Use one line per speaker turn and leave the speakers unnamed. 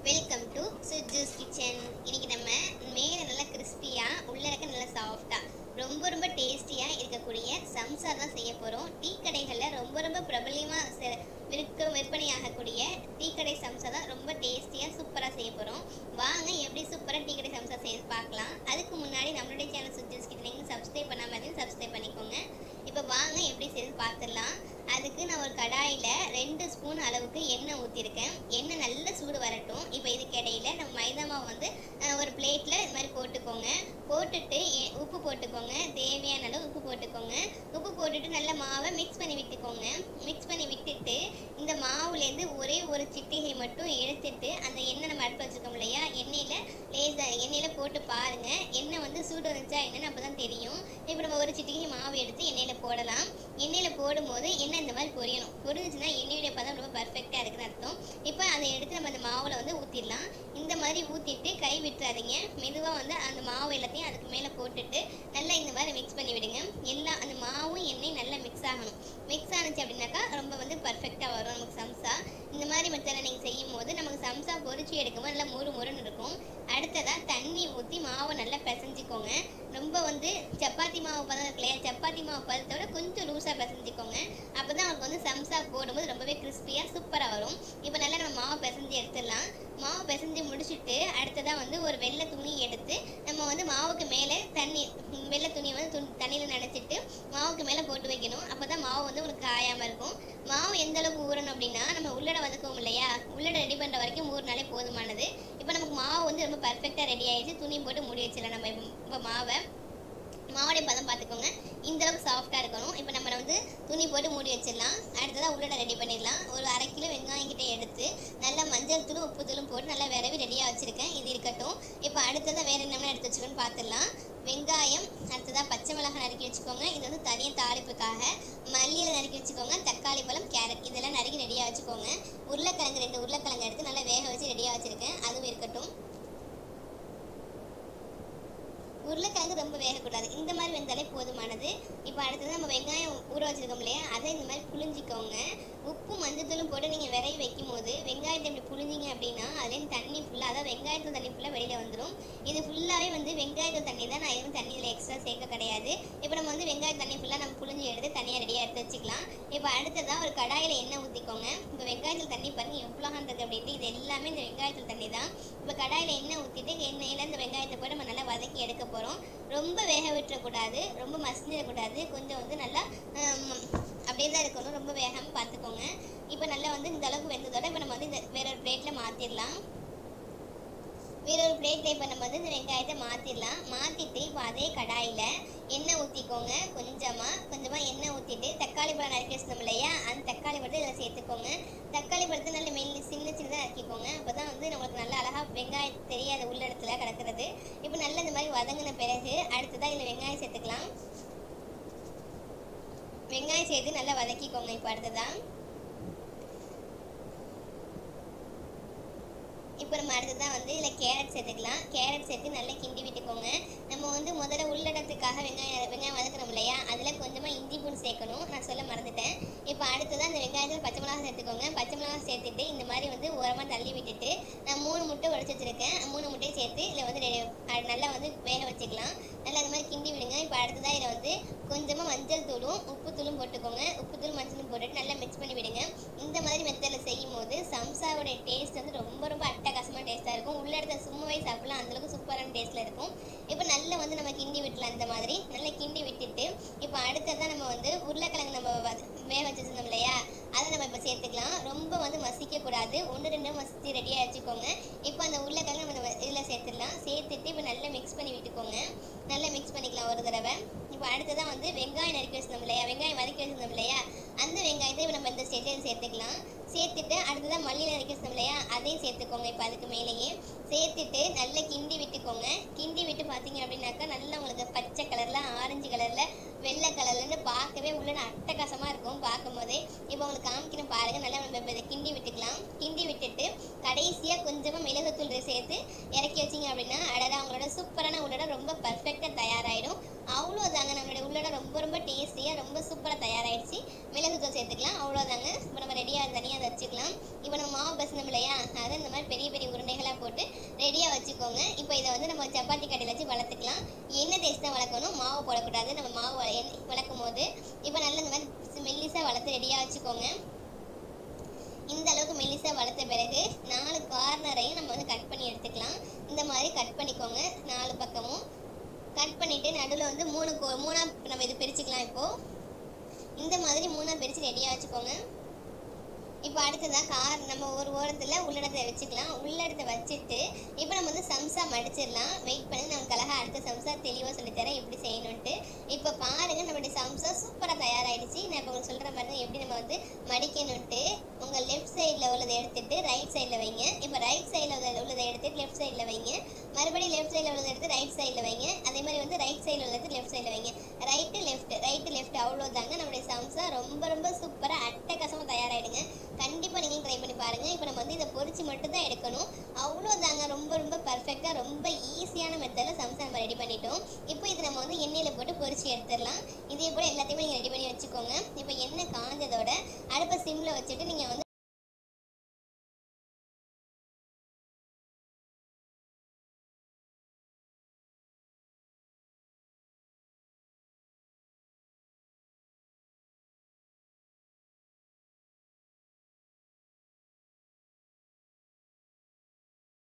welcome to சுஜூஸ் kitchen இன்னைக்கு நம்ம மேலே நல்லா கிறிஸ்பியாக உள்ள இருக்க நல்லா சாஃப்டாக ரொம்ப ரொம்ப டேஸ்டியாக இருக்கக்கூடிய சம்சா தான் செய்ய போகிறோம் டீ கடைகளில் ரொம்ப ரொம்ப பிரபலியமாக விற்க விற்பனையாகக்கூடிய டீ கடை சம்சா தான் ரொம்ப டேஸ்டியாக சூப்பராக செய்ய போகிறோம் வாங்க எப்படி சூப்பராக டீ கடை சம்சா செய்ய பார்க்கலாம் அதுக்கு முன்னாடி நம்மளுடைய சேனல் சுஜூஸ் கிச்சன் நீங்கள் சப்ஸ்கிரைப் பண்ணாமல் இருந்தாலும் சப்ஸ்கிரைப் பண்ணிக்கோங்க இப்போ வாங்க எப்படி செய்து பார்த்துடலாம் அதுக்கு நான் ஒரு கடாயில் ரெண்டு ஸ்பூன் அளவுக்கு எண்ணெய் ஊற்றிருக்கேன் எண்ணெய் நல்லா சூடு வரட்டும் இப்போ இதுக்கு இடையில நம்ம மைதா மாவு வந்து அஹ், ஒரு பிளேட்டில் இது மாதிரி போட்டுக்கோங்க போட்டுட்டு எ- உப்பு போட்டுக்கோங்க தேவையான அளவு உப்பு போட்டுக்கோங்க உப்பு போட்டுட்டு நல்லா மாவை மிக்ஸ் பண்ணி விட்டுக்கோங்க மிக்ஸ் பண்ணி விட்டுட்டு இந்த மாவுலேருந்து ஒரே ஒரு சிட்டிகை மட்டும் எடுத்துட்டு அந்த எண்ணெய் நம்ம அடுப்பு வச்சுருக்கோம் இல்லையா எண்ணெயில் லேசாக எண்ணெயில் போட்டு பாருங்கள் எண்ணெய் வந்து சூடு வந்துச்சா என்னன்னு அப்போ தான் தெரியும் இப்போ நம்ம ஒரு சிட்டிகை மாவு எடுத்து எண்ணெயில் போடலாம் எண்ணெயில் போடும்போது எண்ணெய் இந்த மாதிரி பொரியணும் பொரிஞ்சுச்சுன்னா எண்ணெயுடைய பதம் ரொம்ப பர்ஃபெக்டாக இருக்குன்னு அர்த்தம் இப்போ அதை எடுத்து நம்ம அந்த மாவில் வந்து ஊற்றிடலாம் இந்த மாதிரி ஊற்றிட்டு கை விட்டுறாதீங்க மெதுவாக வந்து அந்த மாவு எல்லாத்தையும் அதுக்கு மேலே போட்டுட்டு நல்லா இந்த மாதிரி மிக்ஸ் பண்ணி விடுங்க எல்லாம் அந்த மாவும் எண்ணெயும் நல்லா மிக்ஸ் ஆகணும் மிக்ஸ் ஆனுச்சு அப்படின்னாக்கா ரொம்ப வந்து பர்ஃபெக்டாக வரும் நமக்கு சம்சா இந்த மாதிரி மெத்தடில் நீங்கள் செய்யும் போது நமக்கு சம்சா பொரிச்சு எடுக்கும்போது நல்லா மொறு மொறுன்னு இருக்கும் அடுத்ததாக தண்ணி ஊற்றி மாவை நல்லா பிசைஞ்சிக்கோங்க ரொம்ப வந்து சப்பாத்தி மாவு பதம் இருக்கு இல்லையா சப்பாத்தி மாவு பதத்தை விட கொஞ்சம் லூஸாக பிசைஞ்சிக்கோங்க அப்போ தான் உங்களுக்கு வந்து சம்சா போடும்போது ரொம்பவே கிறிஸ்பியாக சூப்பராக வரும் இப்போ நல்லா நம்ம மாவு பிசைஞ்சு எடுத்துடலாம் மாவு பிசைஞ்சு முடிச்சுட்டு அடுத்ததாக வந்து ஒரு வெள்ளை துணி எடுத்து நம்ம வந்து மாவுக்கு மேலே தண்ணி ம், வெள்ளை துணியை வந்து துணி தண்ணியில் நனைச்சிட்டு மாவுக்கு மேலே போட்டு வைக்கணும் அப்போ தான் மாவு வந்து உங்களுக்கு காயாமல் இருக்கும் மாவு எந்த அளவுக்கு ஊறணும் அப்படின்னா நம்ம உள்ளடை வதக்குவோம் இல்லையா உள்ளடை ரெடி பண்ணுற வரைக்கும் ஊறினாலே போதுமானது இப்போ நமக்கு மாவு வந்து ரொம்ப பர்ஃபெக்டாக ரெடி ஆயிடுச்சு துணி போட்டு மூடி வச்சிடலாம் நம்ம இப்போ இப்போ மாவை மாவுடைய பதம் பார்த்துக்கோங்க இந்த அளவுக்கு சாஃப்டாக இருக்கணும் இப்போ நம்ம வந்து துணி போட்டு மூடி வச்சிடலாம் அடுத்ததாக உள்ளடை ரெடி பண்ணிடலாம் ஒரு அரை கிலோ வெங்காயம் கிட்ட எடுத்து நல்லா மஞ்சள் தூளும் உப்பு தூளும் போட்டு நல்லா விரவி ரெடியாக வச்சுருக்கேன் இது இருக்கட்டும் இப்போ அடுத்ததாக வேறு என்னென்ன எடுத்து வச்சுக்கணும்னு பார்த்துடலாம் வெங்காயம் அடுத்ததாக பச்சை மிளகாய் நறுக்கி வச்சுக்கோங்க இது வந்து தனியாக தாளிப்புக்காக மல்லியில் நறுக்கி வச்சுக்கோங்க தக்காளி பழம் கேரட் இதெல்லாம் நறுக்கி ரெடியாக வச்சுக்கோங்க உருளைக்கிழங்கு ரெண்டு உருளைக்கிழங்கு எடுத்து நல்லா வேக வச்சு ரெடியாக வச்சுருக்கேன் அதுவும் இருக்கட்டும் உருளைக்கிழங்கு ரொம்ப வேகக்கூடாது இந்த மாதிரி வெந்தாலே போதுமானது இப்போ அடுத்தது நம்ம வெங்காயம் ஊற வச்சிருக்கோம் இல்லையா அதை இந்த மாதிரி புழிஞ்சிக்கோங்க உப்பு மஞ்சத்தூளும் போட்டு நீங்கள் விரைவி வைக்கும் போது வெங்காயத்தை இப்படி புழிஞ்சிங்க அப்படின்னா அதுலேருந்து தண்ணி ஃபுல்லாக அதாவது வெங்காயத்தூள் தண்ணி ஃபுல்லாக வெளியில் வந்துடும் இது ஃபுல்லாகவே வந்து வெங்காயத்தூள் தண்ணி தான் நான் எதுவும் தண்ணி இதில் எக்ஸ்ட்ரா சேர்க்க கிடையாது இப்போ நம்ம வந்து வெங்காய தண்ணி ஃபுல்லாக நம்ம புழிஞ்சி எடுத்து தனியாக ரெடியாக எடுத்து வச்சுக்கலாம் இப்போ அடுத்ததாக ஒரு கடாயில் எண்ணெய் ஊற்றிக்கோங்க இப்போ வெங்காயத்தூள் தண்ணி பாருங்க எவ்வளோ இருக்குது அப்படின்ட்டு இது எல்லாமே இந்த வெங்காயத்தூள் தண்ணி தான் இப்போ கடாயில் எண்ணெய் ஊற்றிட்டு எண்ணெயில் இந்த வெங்காயத்தை போட்டு நம்ம நல்லா வதக்கி எடுக்க போகிறோம் ரொம்ப வேக விட்டுறக்கூடாது ரொம்ப மசிஞ்சிடக்கூடாது கொஞ்சம் வந்து நல்லா ஹம், அப்படியே தான் இருக்கணும் ரொம்ப வேகாமல் பார்த்துக்கோங்க இப்போ நல்லா வந்து இந்த அளவுக்கு வெந்ததோட இப்போ நம்ம வந்து இந்த வேற ஒரு பிளேட்டில் மாற்றிடலாம் வேற ஒரு பிளேட்டில் இப்போ நம்ம வந்து இந்த வெங்காயத்தை மாற்றிடலாம் மாற்றிட்டு இப்போ அதே கடாயில் எண்ணெய் ஊற்றிக்கோங்க கொஞ்சமாக கொஞ்சமாக எண்ணெய் ஊற்றிட்டு தக்காளி பழம் நறுக்கி வச்சிருந்தோம் இல்லையா அந்த தக்காளி பழத்தை இதில் சேர்த்துக்கோங்க தக்காளி பழத்தை நல்ல மெல்லி சின்ன சின்னதாக நறுக்கிக்கோங்க அப்போ தான் வந்து நம்மளுக்கு நல்லா அழகாக வெங்காயம் தெரியாத உள்ள இடத்துல கிடக்கிறது இப்போ நல்லா இந்த மாதிரி வதங்கின பிறகு அடுத்ததாக இதில் வெங்காயம் சேர்த்துக்கலாம் வெங்காயம் சேர்த்து நல்லா வதக்கிக்கோங்க இப்போ அடுத்ததான் இப்போ நம்ம அடுத்ததான் வந்து இதில் கேரட் சேர்த்துக்கலாம் கேரட் சேர்த்து நல்லா கிண்டி விட்டுக்கோங்க நம்ம வந்து முதல்ல உள்ளடத்துக்காக வெங்காயம் வெங்காயம் வதக்குறோம் இல்லையா அதில் கொஞ்சமாக இஞ்சி பூண்டு சேர்க்கணும் நான் சொல்ல மறந்துட்டேன் இப்போ அடுத்ததான் அந்த வெங்காயத்தில் பச்சை மிளகா சேர்த்துக்கோங்க பச்சை மிளகா சேர்த்துட்டு இந்த மாதிரி வந்து ஓரமாக தள்ளி விட்டுட்டு நான் மூணு முட்டை உடச்சி வச்சிருக்கேன் மூணு முட்டையை சேர்த்து இதில் வந்து ரெ- அஹ் நல்லா வந்து வேக வச்சுக்கலாம் நல்லா அந்த மாதிரி கிண்டி விடுங்க இப்போ அடுத்ததாக இதில் வந்து கொஞ்சமாக மஞ்சள் தூளும் உப்பு தூளும் போட்டுக்கோங்க உப்பு தூள் மஞ்சளும் போட்டுட்டு நல்லா மிக்ஸ் பண்ணி விடுங்க இந்த மாதிரி மெத்தடில் செய்யும் போது சம்சாவோட டேஸ்ட் வந்து ரொம்ப ரொம்ப அட்டகாசமாக டேஸ்ட்டாக இருக்கும் உள்ள இடத்த சும்மாவே சாப்பிடலாம் அந்தளவுக்கு சூப்பரான டேஸ்ட்டில் இருக்கும் இப்போ நல்லா வந்து நம்ம கிண்டி விட்டுலாம் இந்த மாதிரி நல்லா கிண்டி விட்டுட்டு இப்போ அடுத்ததான் நம்ம வந்து உருளைக்கிழங்கு நம்ம வத- வேக வச்சுருந்தோம் இல்லையா அதை நம்ம இப்போ சேர்த்துக்கலாம் ரொம்ப வந்து மசிக்கக்கூடாது ஒன்று ரெண்டு மசிச்சு ரெடியாக வச்சுக்கோங்க இப்போ அந்த உருளைக்கிழங்கு நம்ம இந்த இதில் சேர்த்துடலாம் சேர்த்துட்டு இப்போ நல்லா மிக்ஸ் பண்ணி விட்டுக்கோங்க நல்லா மிக்ஸ் பண்ணிக்கலாம் ஒரு தடவை இப்போ அடுத்ததான் வந்து வெங்காயம் நறுக்கி வச்சிருந்தோம் இல்லையா வெங்காயம் வதக்கி வச்சிருந்தோம் இல்லையா அந்த வெங்காயத்தை இப்போ நம்ம இந்த ஸ்டேஜில் சேர்த்துக்கலாம் சேர்த்துட்டு அடுத்ததான் மல்லி நறுக்கி வச்சிருந்தோம் இல்லையா அதையும் சேர்த்துக்கோங்க இப்போ அதுக்கு மேலேயே சேர்த்துட்டு நல்லா கிண்டி விட்டுக்கோங்க கிண்டி விட்டு பார்த்தீங்க அப்படின்னாக்கா நல்லா உங்களுக்கு பச்சை கலரில் ஆரஞ்சு கலரில் வெள்ளை கலர்லன்னு பார்க்கவே உள்ள அட்டகாசமாக இருக்கும் பார்க்கும்போதே இப்போ உங்களுக்கு காமிக்கிறேன் பாருங்கள் நல்லா நம்ம இப்போ இதை கிண்டி விட்டுக்கலாம் கிண்டி விட்டுட்டு கடைசியாக கொஞ்சமாக மிளகுத்தூள் சேர்த்து இறக்கி வச்சிங்க அப்படின்னா அடடா உங்களோட சூப்பரான உள்ளட ரொம்ப பர்ஃபெக்டாக தயாராகிடும் அவ்வளோதாங்க நம்மளோட உள்ளட ரொம்ப ரொம்ப டேஸ்டியாக ரொம்ப சூப்பராக தயாராகிடுச்சு மிளகுத்தூள் சேர்த்துக்கலாம் அவ்வளோதாங்க இப்போ நம்ம ரெடியாக தனியாக அதை வச்சுக்கலாம் இப்போ நம்ம மாவு பசனம் இல்லையா அதை இந்த மாதிரி பெரிய பெரிய உருண்டைகள் வச்சுக்கோங்க இப்போ இதை வந்து நம்ம சப்பாத்தி கட்டையில் வச்சு வளர்த்துக்கலாம் எண்ணெய் தேய்ச்சி தான் வளர்க்கணும் மாவு போடக்கூடாது நம்ம மாவு வள- எண்ணெய் வளர்க்கும் போது இப்போ நல்லா இந்த மாதிரி மெல்லிசாக வளர்த்து ரெடியாக வச்சுக்கோங்க இந்த அளவுக்கு மெல்லிசாக வளர்த்த பிறகு நாலு கார்னரையும் நம்ம வந்து கட் பண்ணி எடுத்துக்கலாம் இந்த மாதிரி கட் பண்ணிக்கோங்க நாலு பக்கமும் கட் பண்ணிவிட்டு நடுவில் வந்து மூணு கோ மூணாக நம்ம இது பிரிச்சுக்கலாம் இப்போது இந்த மாதிரி மூணாக பிரித்து ரெடியாக வச்சுக்கோங்க இப்போ அடுத்ததாக கார் நம்ம ஒரு ஓரத்தில் உள்ளடத்தை வச்சுக்கலாம் உள்ளடத்தை வச்சுட்டு இப்போ நம்ம வந்து சம்சா மடிச்சிடலாம் வெயிட் பண்ணி நமக்கு அழகாக அடுத்த சம்சா தெளிவாக சொல்லித்தரேன் எப்படி செய்யணுன்ட்டு இப்போ பாருங்கள் நம்மளுடைய சம்சா சூப்பராக தயாராகிடுச்சு நான் இப்போ உங்களுக்கு சொல்கிற மாதிரி தான் எப்படி நம்ம வந்து மடிக்கணுன்ட்டு உங்கள் லெஃப்ட் சைடில் உள்ளதை எடுத்துட்டு ரைட் சைடில் வைங்க இப்போ ரைட் சைடில் உள்ளதை எடுத்து லெஃப்ட் சைடில் வைங்க மறுபடியும் லெஃப்ட் சைடில் உள்ளதை எடுத்து ரைட் சைடில் வைங்க அதே மாதிரி வந்து ரைட் சைடில் உள்ளது லெஃப்ட் சைடில் வைங்க ரைட்டு லெஃப்ட் ரைட்டு லெஃப்ட் அவ்வளோதாங்க நம்மளுடைய சம்சா ரொம்ப ரொம்ப சூப்பராக அட்டகாசமாக தயாராகிடுங்க கண்டிப்பாக நீங்களும் ட்ரை பண்ணி பாருங்கள் இப்போ நம்ம வந்து இதை பொரிச்சு மட்டும் தான் எடுக்கணும் அவ்வளோதாங்க ரொம்ப ரொம்ப பர்ஃபெக்டாக ரொம்ப ஈஸியான மெத்தடில் சம்சா நம்ம ரெடி பண்ணிட்டோம் இப்போ இது நம்ம வந்து எண்ணெயில் போட்டு பொரிச்சு எடுத்துடலாம் இதே போல் எல்லாத்தையுமே நீங்கள் ரெடி பண்ணி வச்சுக்கோங்க இப்போ எண்ணெய் காஞ்சதோட அடுப்பை சிம்மில் வச்சுட்டு நீங்கள் வந்து